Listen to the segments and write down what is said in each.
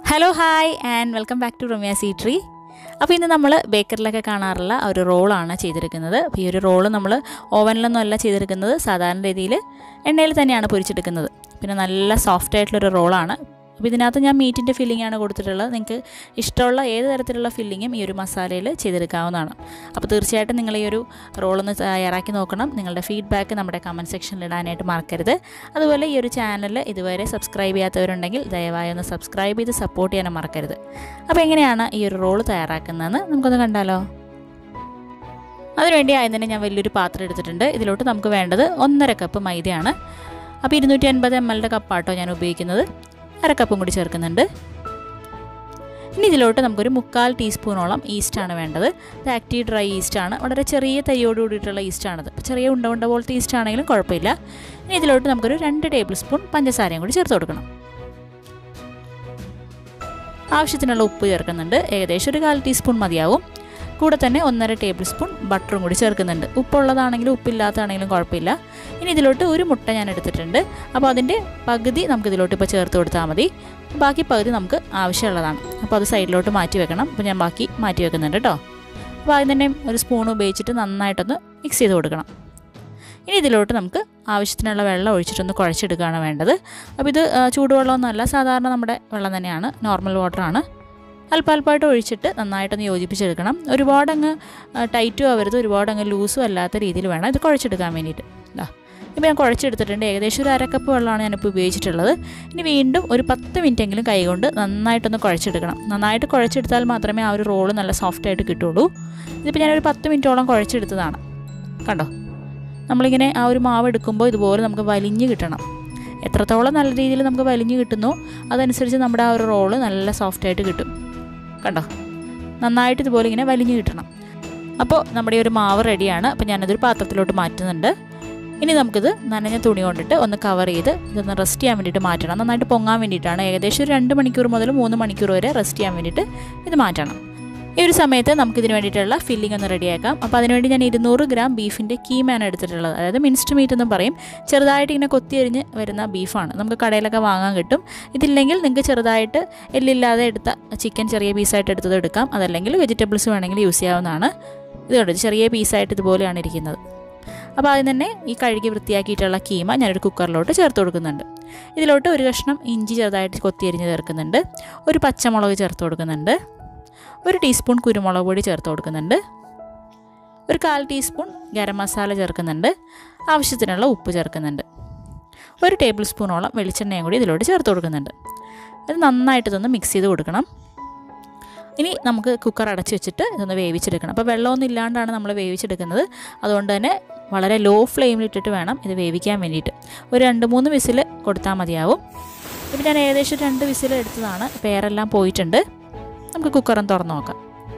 hello hi and welcome back to Romia see tree അപ്പോൾ ഇന്ന് നമ്മൾ ബേക്കറിലൊക്കെ കാണാറുള്ള ഒരു റോളാണ് ചെയ്തെടുക്കുന്നത് അപ്പോൾ ഈ ഒരു റോള് നമ്മൾ ഓവനിലൊന്നും അല്ല ചെയ്തെടുക്കുന്നത് സാധാരണ രീതിയിൽ എണ്ണയിൽ തന്നെയാണ് പൊരിച്ചെടുക്കുന്നത് പിന്നെ നല്ല സോഫ്റ്റ് ആയിട്ടുള്ളൊരു റോളാണ് അപ്പോൾ ഇതിനകത്ത് ഞാൻ മീറ്റിൻ്റെ ഫില്ലിംഗ് ആണ് കൊടുത്തിട്ടുള്ളത് നിങ്ങൾക്ക് ഇഷ്ടമുള്ള ഏത് തരത്തിലുള്ള ഫില്ലിങ്ങും ഈ ഒരു മസാലയിൽ ചെയ്തെടുക്കാവുന്നതാണ് അപ്പോൾ തീർച്ചയായിട്ടും നിങ്ങൾ ഈ ഒരു റോളൊന്ന് തയ്യാറാക്കി നോക്കണം നിങ്ങളുടെ ഫീഡ്ബാക്ക് നമ്മുടെ കമൻറ്റ് സെക്ഷനിൽ ഇടാനായിട്ട് മറക്കരുത് അതുപോലെ ഈ ഒരു ചാനൽ ഇതുവരെ സബ്സ്ക്രൈബ് ചെയ്യാത്തവരുണ്ടെങ്കിൽ ദയവായി ഒന്ന് സബ്സ്ക്രൈബ് ചെയ്ത് സപ്പോർട്ട് ചെയ്യാനും മറക്കരുത് അപ്പോൾ എങ്ങനെയാണ് ഈ ഒരു റോള് തയ്യാറാക്കുന്നതെന്ന് നമുക്കൊന്ന് കണ്ടാലോ അതിനുവേണ്ടി ആദ്യം തന്നെ ഞാൻ വലിയൊരു പാത്രം എടുത്തിട്ടുണ്ട് ഇതിലോട്ട് നമുക്ക് വേണ്ടത് ഒന്നര കപ്പ് മൈദയാണ് അപ്പോൾ ഇരുന്നൂറ്റി അൻപത് എം എല്ലിൻ്റെ കപ്പാട്ടോ ഞാൻ ഉപയോഗിക്കുന്നത് അര കപ്പും കൂടി ചേർക്കുന്നുണ്ട് ഇനി ഇതിലോട്ട് നമുക്കൊരു മുക്കാൽ ടീസ്പൂണോളം ഈസ്റ്റാണ് വേണ്ടത് ഇത് ആക്റ്റീവ് ഡ്രൈ ഈസ്റ്റാണ് വളരെ ചെറിയ തരിയോട് കൂടിയിട്ടുള്ള ഈസ്റ്റാണിത് ചെറിയ ഉണ്ട ഉണ്ട പോലത്തെ ഈസ്റ്റ് ആണെങ്കിലും കുഴപ്പമില്ല ഇനി ഇതിലോട്ട് നമുക്കൊരു രണ്ട് ടേബിൾ സ്പൂൺ പഞ്ചസാരയും കൂടി ചേർത്ത് കൊടുക്കണം ആവശ്യത്തിനുള്ള ഉപ്പ് ചേർക്കുന്നുണ്ട് ഏകദേശം ഒരു കാൽ ടീസ്പൂൺ മതിയാവും കൂടെ തന്നെ ഒന്നര ടേബിൾ സ്പൂൺ ബട്ടറും കൂടി ചേർക്കുന്നുണ്ട് ഉപ്പുള്ളതാണെങ്കിലും ഉപ്പില്ലാത്തതാണെങ്കിലും കുഴപ്പമില്ല ഇനി ഇതിലോട്ട് ഒരു മുട്ട ഞാൻ എടുത്തിട്ടുണ്ട് അപ്പോൾ അതിൻ്റെ പകുതി നമുക്ക് ഇതിലോട്ട് ഇപ്പോൾ ചേർത്ത് കൊടുത്താൽ മതി ബാക്കി പകുതി നമുക്ക് ആവശ്യമുള്ളതാണ് അപ്പോൾ അത് സൈഡിലോട്ട് മാറ്റി വെക്കണം അപ്പോൾ ഞാൻ ബാക്കി മാറ്റി വെക്കുന്നുണ്ട് കേട്ടോ അപ്പോൾ അതിന് തന്നെ ഒരു സ്പൂൺ ഉപയോഗിച്ചിട്ട് നന്നായിട്ടൊന്ന് മിക്സ് ചെയ്ത് കൊടുക്കണം ഇനി ഇതിലോട്ട് നമുക്ക് ആവശ്യത്തിനുള്ള വെള്ളം ഒഴിച്ചിട്ടൊന്ന് കുഴച്ചെടുക്കുകയാണ് വേണ്ടത് അപ്പോൾ ഇത് ചൂടുവെള്ളമൊന്നുമല്ല സാധാരണ നമ്മുടെ വെള്ളം തന്നെയാണ് നോർമൽ വാട്ടറാണ് അല്പാൽപ്പായിട്ട് ഒഴിച്ചിട്ട് നന്നായിട്ടൊന്ന് യോജിപ്പിച്ചെടുക്കണം ഒരുപാടങ്ങ് ടൈറ്റും ആവരുത് ഒരുപാടങ്ങ് ലൂസും അല്ലാത്ത രീതിയിൽ വേണം ഇത് കുഴച്ചെടുക്കാൻ വേണ്ടിയിട്ട് ഇതാ ഇപ്പോൾ ഞാൻ കുഴച്ചെടുത്തിട്ടുണ്ട് ഏകദേശം ഒരു അരക്കപ്പ് വെള്ളമാണ് ഞാനിപ്പോൾ ഉപയോഗിച്ചിട്ടുള്ളത് ഇനി വീണ്ടും ഒരു പത്ത് മിനിറ്റെങ്കിലും കൈകൊണ്ട് നന്നായിട്ടൊന്ന് കുഴച്ചെടുക്കണം നന്നായിട്ട് കുഴച്ചെടുത്താൽ മാത്രമേ ആ ഒരു റോള് നല്ല സോഫ്റ്റായിട്ട് കിട്ടുള്ളൂ ഇതിപ്പോൾ ഞാനൊരു പത്ത് മിനിറ്റോളം കുഴച്ചെടുത്തതാണ് കണ്ടോ നമ്മളിങ്ങനെ ആ ഒരു മാവ് എടുക്കുമ്പോൾ ഇതുപോലെ നമുക്ക് വലിഞ്ഞ് കിട്ടണം എത്രത്തോളം നല്ല രീതിയിൽ നമുക്ക് വലിഞ്ഞ് കിട്ടുന്നോ അതനുസരിച്ച് നമ്മുടെ ആ ഒരു റോള് നല്ല സോഫ്റ്റായിട്ട് കിട്ടും കണ്ടോ നന്നായിട്ട് ഇതുപോലെ ഇങ്ങനെ വലിഞ്ഞ് കിട്ടണം അപ്പോൾ നമ്മുടെ ഒരു മാവ് റെഡിയാണ് അപ്പോൾ ഞാനതൊരു പാത്രത്തിലോട്ട് മാറ്റുന്നുണ്ട് ഇനി നമുക്കിത് നനഞ്ഞ തുണി കൊണ്ടിട്ട് ഒന്ന് കവർ ചെയ്ത് ഇതൊന്ന് റെസ്റ്റ് ചെയ്യാൻ വേണ്ടിയിട്ട് മാറ്റണം നന്നായിട്ട് പൊങ്ങാൻ വേണ്ടിയിട്ടാണ് ഏകദേശം ഒരു രണ്ട് മണിക്കൂർ മുതൽ മൂന്ന് മണിക്കൂർ വരെ റെസ്റ്റ് ചെയ്യാൻ വേണ്ടിയിട്ട് ഇത് മാറ്റണം ഈ ഒരു സമയത്ത് നമുക്കിതിന് വേണ്ടിയിട്ടുള്ള ഫില്ലിംഗ് ഒന്ന് റെഡിയാക്കാം അപ്പോൾ അതിനുവേണ്ടി ഞാൻ ഇരുന്നൂറ് ഗ്രാം ബീഫിൻ്റെ കീമാണ് എടുത്തിട്ടുള്ളത് അതായത് മിൻസ്ഡ് മീറ്റ് എന്നും പറയും ചെറുതായിട്ട് ഇങ്ങനെ കൊത്തിയരിഞ്ഞ് വരുന്ന ബീഫാണ് നമുക്ക് കടയിലൊക്കെ വാങ്ങാൻ കിട്ടും ഇതില്ലെങ്കിൽ നിങ്ങൾക്ക് ചെറുതായിട്ട് എല്ലില്ലാതെ എടുത്ത ചിക്കൻ ചെറിയ പീസായിട്ട് എടുത്തത് എടുക്കാം അതല്ലെങ്കിൽ വെജിറ്റബിൾസ് വേണമെങ്കിൽ യൂസ് ചെയ്യാവുന്നതാണ് ഇതുകൊണ്ട് ചെറിയ പീസായിട്ട് ഇതുപോലെയാണ് ഇരിക്കുന്നത് അപ്പോൾ അതിന് തന്നെ ഈ കഴുകി വൃത്തിയാക്കിയിട്ടുള്ള കീമ ഞാനൊരു കുക്കറിലോട്ട് ചേർത്ത് കൊടുക്കുന്നുണ്ട് ഇതിലോട്ട് ഒരു കഷ്ണം ഇഞ്ചി ചെറുതായിട്ട് കൊത്തിയരിഞ്ഞ് ചേർക്കുന്നുണ്ട് ഒരു പച്ചമുളക് ചേർത്ത് കൊടുക്കുന്നുണ്ട് ഒരു ടീസ്പൂൺ കുരുമുളക് പൊടി ചേർത്ത് കൊടുക്കുന്നുണ്ട് ഒരു കാൽ ടീസ്പൂൺ ഗരം മസാല ചേർക്കുന്നുണ്ട് ആവശ്യത്തിനുള്ള ഉപ്പ് ചേർക്കുന്നുണ്ട് ഒരു ടേബിൾ സ്പൂണോളം വെളിച്ചെണ്ണയും കൂടി ഇതിലോട്ട് ചേർത്ത് കൊടുക്കുന്നുണ്ട് ഇത് നന്നായിട്ട് ഇതൊന്ന് മിക്സ് ചെയ്ത് കൊടുക്കണം ഇനി നമുക്ക് കുക്കർ അടച്ച് വെച്ചിട്ട് ഇതൊന്ന് വേവിച്ചെടുക്കണം അപ്പോൾ വെള്ളമൊന്നും ഇല്ലാണ്ടാണ് നമ്മൾ വേവിച്ചെടുക്കുന്നത് അതുകൊണ്ട് തന്നെ വളരെ ലോ ഫ്ലെയിമിലിട്ടിട്ട് വേണം ഇത് വേവിക്കാൻ വേണ്ടിയിട്ട് ഒരു രണ്ട് മൂന്ന് വിസിൽ കൊടുത്താൽ മതിയാവും ഇപ്പം ഞാൻ ഏകദേശം രണ്ട് വിസിൽ എടുത്തതാണ് പേരെല്ലാം പോയിട്ടുണ്ട് നമുക്ക് കുക്കറും തുറന്ന് നോക്കാം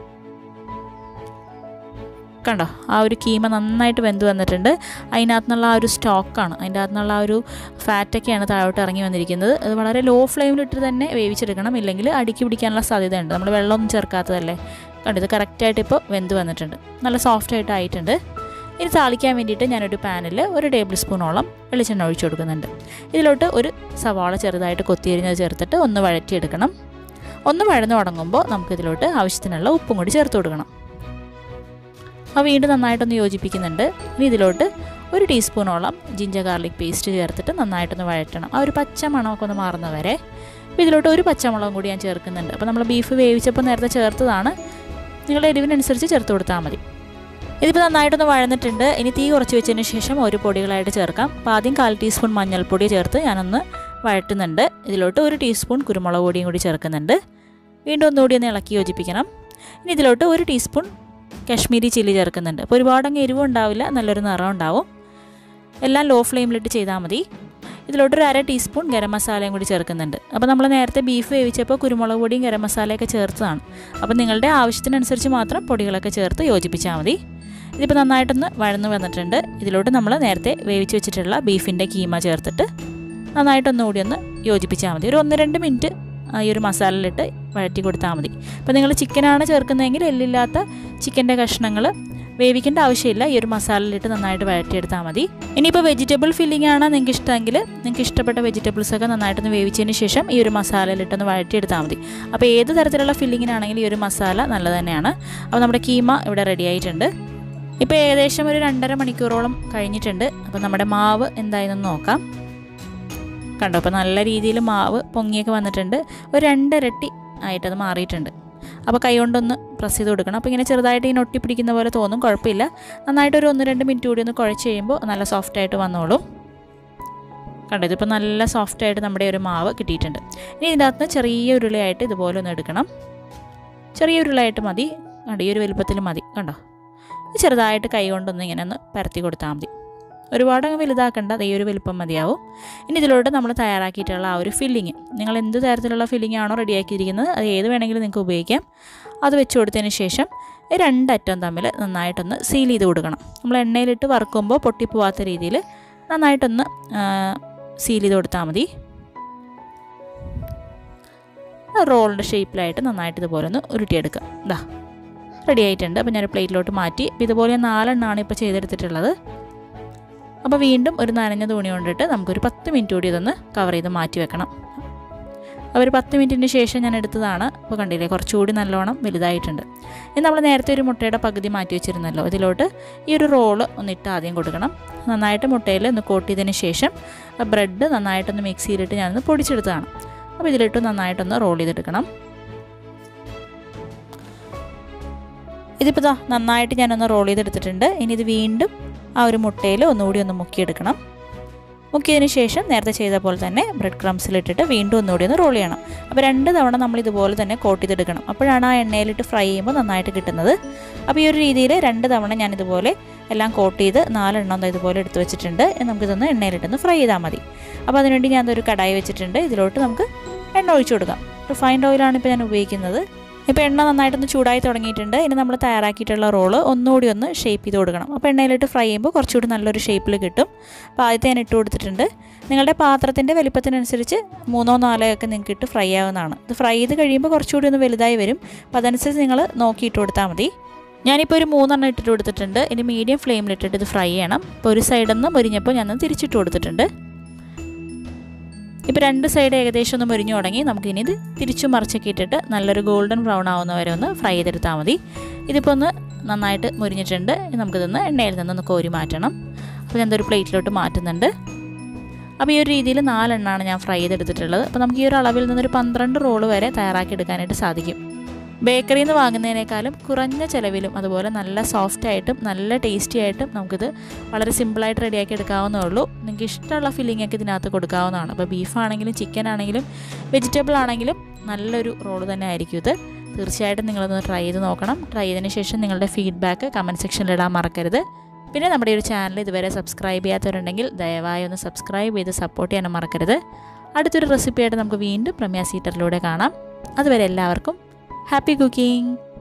കണ്ടോ ആ ഒരു കീമ നന്നായിട്ട് വെന്ത് വന്നിട്ടുണ്ട് അതിനകത്തു നിന്നുള്ള ആ ഒരു സ്റ്റോക്കാണ് അതിൻ്റെ അകത്തു നിന്നുള്ള ആ ഒരു ഫാറ്റൊക്കെയാണ് താഴോട്ട് ഇറങ്ങി വന്നിരിക്കുന്നത് അത് വളരെ ലോ ഫ്ലെയിമിലിട്ട് തന്നെ വേവിച്ചെടുക്കണം ഇല്ലെങ്കിൽ അടുക്കി പിടിക്കാനുള്ള സാധ്യതയുണ്ട് നമ്മൾ വെള്ളമൊന്നും ചേർക്കാത്തതല്ലേ കണ്ടോ ഇത് കറക്റ്റായിട്ട് ഇപ്പോൾ വെന്ത് വന്നിട്ടുണ്ട് നല്ല സോഫ്റ്റായിട്ട് ആയിട്ടുണ്ട് ഇനി താളിക്കാൻ വേണ്ടിയിട്ട് ഞാനൊരു പാനിൽ ഒരു ടേബിൾ സ്പൂണോളം വെളിച്ചെണ്ണ ഒഴിച്ചു കൊടുക്കുന്നുണ്ട് ഇതിലോട്ട് ഒരു സവാള ചെറുതായിട്ട് കൊത്തിയരിഞ്ഞത് ചേർത്തിട്ട് ഒന്ന് വഴറ്റിയെടുക്കണം ഒന്ന് വഴന്ന് തുടങ്ങുമ്പോൾ നമുക്കിതിലോട്ട് ആവശ്യത്തിനുള്ള ഉപ്പും കൂടി ചേർത്ത് കൊടുക്കണം അപ്പോൾ വീണ്ടും നന്നായിട്ടൊന്ന് യോജിപ്പിക്കുന്നുണ്ട് ഇനി ഇതിലോട്ട് ഒരു ടീസ്പൂണോളം ജിഞ്ചർ ഗാർലിക് പേസ്റ്റ് ചേർത്തിട്ട് നന്നായിട്ടൊന്ന് വഴറ്റണം ആ ഒരു പച്ച മണമൊക്കെ ഒന്ന് മാറുന്ന വരെ അപ്പോൾ ഇതിലോട്ട് ഒരു പച്ചമുളകും കൂടി ഞാൻ ചേർക്കുന്നുണ്ട് അപ്പോൾ നമ്മൾ ബീഫ് വേവിച്ചപ്പോൾ നേരത്തെ ചേർത്തതാണ് നിങ്ങളുടെ എരിവിനനുസരിച്ച് ചേർത്ത് കൊടുത്താൽ മതി ഇതിപ്പോൾ നന്നായിട്ടൊന്ന് വഴന്നിട്ടുണ്ട് ഇനി തീ കുറച്ച് വെച്ചതിന് ശേഷം ഒരു പൊടികളായിട്ട് ചേർക്കാം അപ്പോൾ ആദ്യം കാൽ ടീസ്പൂൺ മഞ്ഞൾപ്പൊടി ചേർത്ത് ഞാനൊന്ന് വഴറ്റുന്നുണ്ട് ഇതിലോട്ട് ഒരു ടീസ്പൂൺ കുരുമുളക് പൊടിയും കൂടി ചേർക്കുന്നുണ്ട് വീണ്ടും ഒന്നുകൂടി ഒന്ന് ഇളക്കി യോജിപ്പിക്കണം ഇനി ഇതിലോട്ട് ഒരു ടീസ്പൂൺ കാശ്മീരി ചില്ലി ചേർക്കുന്നുണ്ട് അപ്പോൾ ഒരുപാടങ്ങ് എരിവും ഉണ്ടാവില്ല നല്ലൊരു നിറം ഉണ്ടാവും എല്ലാം ലോ ഫ്ലെയിമിലിട്ട് ചെയ്താൽ മതി ഇതിലോട്ട് ഒരു അര ടീസ്പൂൺ ഗരം മസാലയും കൂടി ചേർക്കുന്നുണ്ട് അപ്പോൾ നമ്മൾ നേരത്തെ ബീഫ് വേവിച്ചപ്പോൾ കുരുമുളക് പൊടിയും ഗരം മസാലയൊക്കെ ചേർത്തതാണ് അപ്പോൾ നിങ്ങളുടെ ആവശ്യത്തിനനുസരിച്ച് മാത്രം പൊടികളൊക്കെ ചേർത്ത് യോജിപ്പിച്ചാൽ മതി ഇതിപ്പോൾ നന്നായിട്ടൊന്ന് വഴന്ന് വന്നിട്ടുണ്ട് ഇതിലോട്ട് നമ്മൾ നേരത്തെ വേവിച്ച് വെച്ചിട്ടുള്ള ബീഫിൻ്റെ കീമ ചേർത്തിട്ട് നന്നായിട്ടൊന്ന് കൂടി ഒന്ന് യോജിപ്പിച്ചാൽ മതി ഒരു ഒന്ന് രണ്ട് മിനിറ്റ് ഈ ഒരു മസാലയിലിട്ട് വഴറ്റി കൊടുത്താൽ മതി അപ്പോൾ നിങ്ങൾ ചിക്കനാണ് ചേർക്കുന്നതെങ്കിൽ എല്ലില്ലാത്ത ചിക്കൻ്റെ കഷ്ണങ്ങൾ വേവിക്കേണ്ട ആവശ്യമില്ല ഈ ഒരു മസാലയിലിട്ട് നന്നായിട്ട് വഴറ്റിയെടുത്താൽ മതി ഇനിയിപ്പോൾ വെജിറ്റബിൾ ഫില്ലിംഗ് ആണ് നിങ്ങൾക്ക് ഇഷ്ടമെങ്കിൽ നിങ്ങൾക്ക് ഇഷ്ടപ്പെട്ട വെജിറ്റബിൾസ് ഒക്കെ നന്നായിട്ടൊന്ന് വേവിച്ചതിന് ശേഷം ഈ ഒരു മസാലയിലിട്ടൊന്ന് വഴറ്റിയെടുത്താൽ മതി അപ്പോൾ ഏത് തരത്തിലുള്ള ഫില്ലിങ്ങിനാണെങ്കിലും ഈ ഒരു മസാല നല്ലത് തന്നെയാണ് അപ്പോൾ നമ്മുടെ കീമ ഇവിടെ റെഡി ആയിട്ടുണ്ട് ഇപ്പോൾ ഏകദേശം ഒരു രണ്ടര മണിക്കൂറോളം കഴിഞ്ഞിട്ടുണ്ട് അപ്പോൾ നമ്മുടെ മാവ് എന്തായെന്ന് നോക്കാം കണ്ടോ അപ്പോൾ നല്ല രീതിയിൽ മാവ് പൊങ്ങിയൊക്കെ വന്നിട്ടുണ്ട് ഒരു രണ്ടിരട്ടി ആയിട്ടത് മാറിയിട്ടുണ്ട് അപ്പോൾ കൈ കൊണ്ടൊന്ന് പ്രസ് ചെയ്ത് കൊടുക്കണം അപ്പോൾ ഇങ്ങനെ ചെറുതായിട്ട് ഇങ്ങനെ ഒട്ടിപ്പിടിക്കുന്ന പോലെ തോന്നും കുഴപ്പമില്ല നന്നായിട്ട് ഒരു ഒന്ന് രണ്ട് മിനിറ്റ് കൂടി ഒന്ന് കുഴച്ച് കഴിയുമ്പോൾ നല്ല സോഫ്റ്റായിട്ട് വന്നോളും കണ്ടോ ഇതിപ്പോൾ നല്ല സോഫ്റ്റായിട്ട് നമ്മുടെ ഒരു മാവ് കിട്ടിയിട്ടുണ്ട് ഇനി ഇതിൻ്റെ അകത്ത് ചെറിയ ഉരുളയായിട്ട് ഇതുപോലെ ഒന്ന് എടുക്കണം ചെറിയ ഉരുളയായിട്ട് മതി കണ്ടോ ഈ ഒരു വലുപ്പത്തിൽ മതി കണ്ടോ ചെറുതായിട്ട് കൈ കൊണ്ടൊന്ന് ഇങ്ങനെ ഒന്ന് പരത്തി കൊടുത്താൽ മതി ഒരുപാട് അങ്ങ് വലുതാക്കണ്ട ഈ ഒരു വലുപ്പം മതിയാവും ഇനി ഇതിലോട്ട് നമ്മൾ തയ്യാറാക്കിയിട്ടുള്ള ആ ഒരു ഫില്ലിങ് നിങ്ങൾ എന്ത് തരത്തിലുള്ള ഫില്ലിംഗ് ആണോ റെഡിയാക്കിയിരിക്കുന്നത് അത് ഏത് വേണമെങ്കിലും നിങ്ങൾക്ക് ഉപയോഗിക്കാം അത് വെച്ച് കൊടുത്തതിന് ശേഷം ഈ രണ്ടറ്റം തമ്മിൽ നന്നായിട്ടൊന്ന് സീൽ ചെയ്ത് കൊടുക്കണം നമ്മൾ എണ്ണയിലിട്ട് വറുക്കുമ്പോൾ പൊട്ടിപ്പോവാത്ത രീതിയിൽ നന്നായിട്ടൊന്ന് സീൽ ചെയ്ത് കൊടുത്താൽ മതി റോളിൻ്റെ ഷേപ്പിലായിട്ട് നന്നായിട്ട് ഇതുപോലെ ഒന്ന് ഉരുട്ടിയെടുക്കുക ഇതാ റെഡി ആയിട്ടുണ്ട് അപ്പോൾ ഞാൻ പ്ലേറ്റിലോട്ട് മാറ്റി അപ്പോൾ ഇതുപോലെ നാലെണ്ണമാണ് ഇപ്പോൾ ചെയ്തെടുത്തിട്ടുള്ളത് അപ്പോൾ വീണ്ടും ഒരു നനഞ്ഞ തുണി കൊണ്ടിട്ട് നമുക്കൊരു പത്ത് മിനിറ്റ് കൂടി ഇതൊന്ന് കവർ ചെയ്ത് മാറ്റി വെക്കണം അപ്പോൾ ഒരു പത്ത് മിനിറ്റിന് ശേഷം ഞാൻ എടുത്തതാണ് അപ്പോൾ കണ്ടില്ലേ കുറച്ചുകൂടി നല്ലോണം വലുതായിട്ടുണ്ട് ഇനി നമ്മൾ നേരത്തെ ഒരു മുട്ടയുടെ പകുതി മാറ്റി വെച്ചിരുന്നല്ലോ ഇതിലോട്ട് ഈ ഒരു റോള് ഒന്നിട്ട് ആദ്യം കൊടുക്കണം നന്നായിട്ട് മുട്ടയിൽ ഒന്ന് കോട്ട് ചെയ്തതിന് ശേഷം ബ്രെഡ് നന്നായിട്ടൊന്ന് മിക്സിയിലിട്ട് ഞാനൊന്ന് പൊടിച്ചെടുത്തതാണ് അപ്പോൾ ഇതിലിട്ട് നന്നായിട്ടൊന്ന് റോൾ ചെയ്തെടുക്കണം ഇതിപ്പോൾ ദാ നന്നായിട്ട് ഞാനൊന്ന് റോൾ ചെയ്തെടുത്തിട്ടുണ്ട് ഇനി ഇത് വീണ്ടും ആ ഒരു മുട്ടയിൽ ഒന്നുകൂടി ഒന്ന് മുക്കിയെടുക്കണം മുക്കിയതിന് ശേഷം നേരത്തെ ചെയ്ത പോലെ തന്നെ ബ്രെഡ് ക്രംസിലിട്ടിട്ട് വീണ്ടും ഒന്നുകൂടി ഒന്ന് റോൾ ചെയ്യണം അപ്പോൾ രണ്ട് തവണ നമ്മൾ ഇതുപോലെ തന്നെ കോട്ട് ചെയ്തെടുക്കണം അപ്പോഴാണ് ആ എണ്ണയിലിട്ട് ഫ്രൈ ചെയ്യുമ്പോൾ നന്നായിട്ട് കിട്ടുന്നത് അപ്പോൾ ഈ ഒരു രീതിയിൽ രണ്ട് തവണ ഞാൻ ഇതുപോലെ എല്ലാം കോട്ട് ചെയ്ത് നാലെണ്ണം ഇതുപോലെ എടുത്ത് വെച്ചിട്ടുണ്ട് നമുക്കിതൊന്ന് എണ്ണയിലിട്ടൊന്ന് ഫ്രൈ ചെയ്താൽ മതി അപ്പോൾ അതിനുവേണ്ടി ഞാൻ ഒരു കടായി വെച്ചിട്ടുണ്ട് ഇതിലോട്ട് നമുക്ക് എണ്ണ ഒഴിച്ചു കൊടുക്കാം റിഫൈൻഡ് ഓയിലാണ് ഇപ്പോൾ ഞാൻ ഉപയോഗിക്കുന്നത് ഇപ്പോൾ എണ്ണ നന്നായിട്ടൊന്ന് ചൂടായി തുടങ്ങിയിട്ടുണ്ട് ഇനി നമ്മൾ തയ്യാറാക്കിയിട്ടുള്ള റോള് ഒന്നുകൂടി ഒന്ന് ഷേപ്പ് ചെയ്ത് കൊടുക്കണം അപ്പോൾ എണ്ണയിലിട്ട് ഫ്രൈ ചെയ്യുമ്പോൾ കുറച്ചുകൂടി നല്ലൊരു ഷേപ്പിൽ കിട്ടും അപ്പോൾ ആദ്യത്തെ ഞാൻ ഇട്ട് കൊടുത്തിട്ടുണ്ട് നിങ്ങളുടെ പാത്രത്തിൻ്റെ വലിപ്പത്തിനനുസരിച്ച് മൂന്നോ നാലോ ഒക്കെ നിങ്ങൾക്ക് ഇട്ട് ഫ്രൈ ആവുന്നതാണ് ഇത് ഫ്രൈ ചെയ്ത് കഴിയുമ്പോൾ കുറച്ചുകൂടി ഒന്ന് വലുതായി വരും അപ്പോൾ അതനുസരിച്ച് നിങ്ങൾ നോക്കി ഇട്ട് കൊടുത്താൽ മതി ഞാനിപ്പോൾ ഒരു മൂന്നെണ്ണം ഇട്ടിട്ട് കൊടുത്തിട്ടുണ്ട് ഇനി മീഡിയം ഫ്ലെയിമിലിട്ടിട്ട് ഇത് ഫ്രൈ ചെയ്യണം ഇപ്പോൾ ഒരു സൈഡിൽ നിന്ന് മുരിഞ്ഞപ്പോൾ ഞാൻ തിരിച്ചിട്ട് കൊടുത്തിട്ടുണ്ട് ഇപ്പോൾ രണ്ട് സൈഡ് ഏകദേശം ഒന്ന് മുരിഞ്ഞു തുടങ്ങി നമുക്കിനി ഇത് തിരിച്ചു മറിച്ചൊക്കെ ഇട്ടിട്ട് നല്ലൊരു ഗോൾഡൻ ബ്രൗൺ ആവുന്ന വരെ ഒന്ന് ഫ്രൈ ചെയ്തെടുത്താൽ മതി ഇതിപ്പോൾ ഒന്ന് നന്നായിട്ട് മുരിഞ്ഞിട്ടുണ്ട് നമുക്കിതൊന്ന് എണ്ണയിൽ നിന്നൊന്ന് കോരി മാറ്റണം അപ്പോൾ ഞാൻ ഒരു പ്ലേറ്റിലോട്ട് മാറ്റുന്നുണ്ട് അപ്പോൾ ഈ ഒരു രീതിയിൽ നാലെണ്ണമാണ് ഞാൻ ഫ്രൈ ചെയ്തെടുത്തിട്ടുള്ളത് അപ്പോൾ നമുക്ക് ഈ ഒരു അളവിൽ നിന്നൊരു പന്ത്രണ്ട് റോള് വരെ തയ്യാറാക്കി എടുക്കാനായിട്ട് സാധിക്കും ബേക്കറിയിൽ നിന്ന് വാങ്ങുന്നതിനേക്കാളും കുറഞ്ഞ ചിലവിലും അതുപോലെ നല്ല സോഫ്റ്റ് ആയിട്ടും നല്ല ടേസ്റ്റി ആയിട്ടും നമുക്കിത് വളരെ സിമ്പിളായിട്ട് റെഡിയാക്കി എടുക്കാവുന്നേ ഉള്ളൂ നിങ്ങൾക്ക് ഇഷ്ടമുള്ള ഫില്ലിംഗ് ഒക്കെ ഇതിനകത്ത് കൊടുക്കാവുന്നതാണ് അപ്പോൾ ബീഫാണെങ്കിലും ചിക്കൻ ആണെങ്കിലും വെജിറ്റബിൾ ആണെങ്കിലും നല്ലൊരു റോള് തന്നെ ആയിരിക്കും ഇത് തീർച്ചയായിട്ടും നിങ്ങളൊന്ന് ട്രൈ ചെയ്ത് നോക്കണം ട്രൈ ചെയ്തതിന് ശേഷം നിങ്ങളുടെ ഫീഡ്ബാക്ക് കമൻറ്റ് സെക്ഷനിൽ ഇടാൻ മറക്കരുത് പിന്നെ നമ്മുടെ ഈ ഒരു ചാനൽ ഇതുവരെ സബ്സ്ക്രൈബ് ചെയ്യാത്തവരുണ്ടെങ്കിൽ ദയവായി ഒന്ന് സബ്സ്ക്രൈബ് ചെയ്ത് സപ്പോർട്ട് ചെയ്യാനും മറക്കരുത് അടുത്തൊരു റെസിപ്പിയായിട്ട് നമുക്ക് വീണ്ടും പ്രമ്യ സീറ്ററിലൂടെ കാണാം അതുവരെ എല്ലാവർക്കും ഹാപ്പി കുക്കിംഗ്